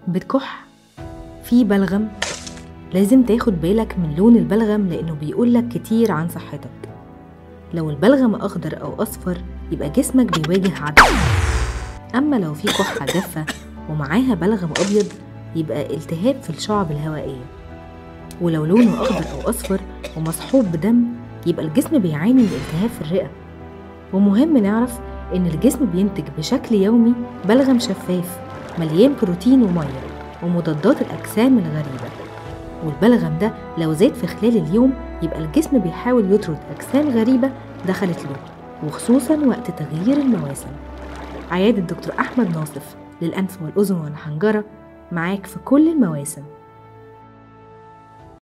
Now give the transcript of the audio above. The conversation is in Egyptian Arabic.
بتكح في بلغم لازم تاخد بالك من لون البلغم لأنه بيقولك كتير عن صحتك لو البلغم أخضر أو أصفر يبقى جسمك بيواجه عدوى أما لو في كحة جافة ومعاها بلغم أبيض يبقى التهاب في الشعب الهوائية ولو لونه أخضر أو أصفر ومصحوب بدم يبقى الجسم بيعاني من التهاب في الرئة ومهم نعرف إن الجسم بينتج بشكل يومي بلغم شفاف مليان بروتين ومية ومضادات الأجسام الغريبة والبلغم ده لو زاد في خلال اليوم يبقى الجسم بيحاول يطرد أجسام غريبة دخلت له وخصوصا وقت تغيير المواسم عيادة دكتور أحمد ناصف للأنف والأذن والحنجرة معاك في كل المواسم